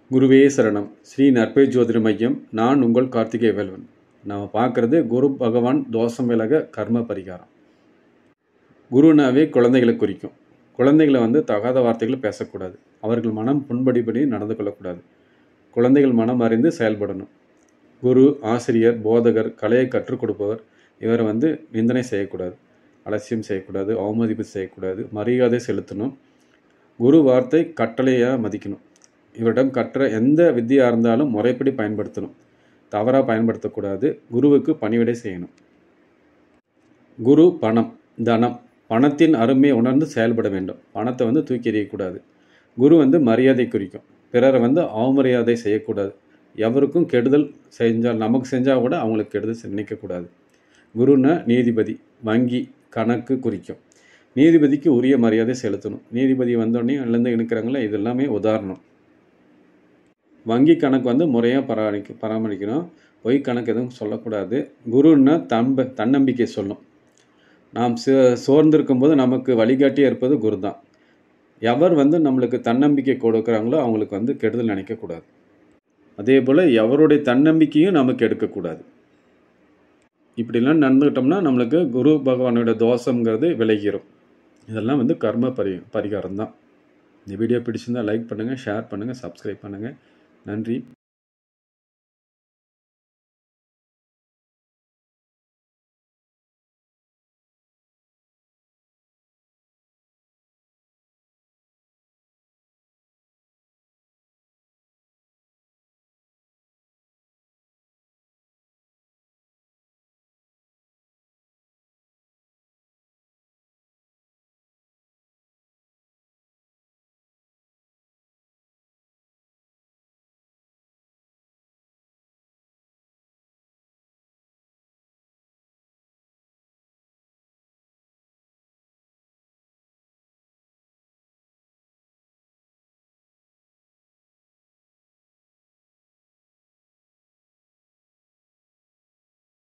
குருவே சரணம் ஸ்ரீ நற்பே ஜோதிட மையம் நான் உங்கள் கார்த்திகை வேல்வன் நாம் பார்க்குறது குரு பகவான் தோஷம் விலக கர்ம பரிகாரம் குருனாவே குழந்தைகளை குறிக்கும் குழந்தைகளை வந்து தகாத வார்த்தைகளை பேசக்கூடாது அவர்கள் மனம் புண்படிபடி நடந்து கொள்ளக்கூடாது குழந்தைகள் மனம் அறிந்து செயல்படணும் குரு ஆசிரியர் போதகர் கலையை கற்றுக் கொடுப்பவர் இவரை வந்து நிந்தனை செய்யக்கூடாது அலட்சியம் செய்யக்கூடாது அவமதிப்பு செய்யக்கூடாது மரியாதை செலுத்தணும் குரு வார்த்தை கட்டளையாக மதிக்கணும் இவரிடம் கற்ற எந்த வித்தியாக இருந்தாலும் முறைப்படி பயன்படுத்தணும் தவறாக பயன்படுத்தக்கூடாது குருவுக்கு பணிவிடை செய்யணும் குரு பணம் தனம் பணத்தின் அருமையை உணர்ந்து செயல்பட வேண்டும் பணத்தை வந்து தூக்கி எறியக்கூடாது குரு வந்து மரியாதை குறிக்கும் பிறரை வந்து அவமரியாதை செய்யக்கூடாது எவருக்கும் கெடுதல் செஞ்சால் நமக்கு செஞ்சால் கூட அவங்களுக்கு கெடுதல் நினைக்கக்கூடாது குருன்னா நீதிபதி வங்கி கணக்கு குறிக்கும் நீதிபதிக்கு உரிய மரியாதை செலுத்தணும் நீதிபதி வந்தோடனே எழுந்து இணுக்கிறாங்களே இது எல்லாமே உதாரணம் வங்கி கணக்கு வந்து முறையாக பராமரிக்க பராமரிக்கணும் பொய் கணக்கு எதுவும் சொல்லக்கூடாது குருன்னா தம்ப தன்னம்பிக்கை சொல்லும் நாம் சோ சோர்ந்திருக்கும் போது நமக்கு வழிகாட்டியாக இருப்பது குரு தான் எவர் வந்து நம்மளுக்கு தன்னம்பிக்கை கொடுக்குறாங்களோ அவங்களுக்கு வந்து கெடுதல் நினைக்கக்கூடாது அதே போல் எவருடைய தன்னம்பிக்கையும் நமக்கு எடுக்கக்கூடாது இப்படிலாம் நடந்துக்கிட்டோம்னா நம்மளுக்கு குரு பகவானோட தோஷங்கிறது விலகிரும் இதெல்லாம் வந்து கர்ம பரி பரிகாரம் தான் இந்த வீடியோ பிடிச்சிருந்தால் லைக் பண்ணுங்கள் ஷேர் பண்ணுங்கள் சப்ஸ்கிரைப் பண்ணுங்கள் நன்றி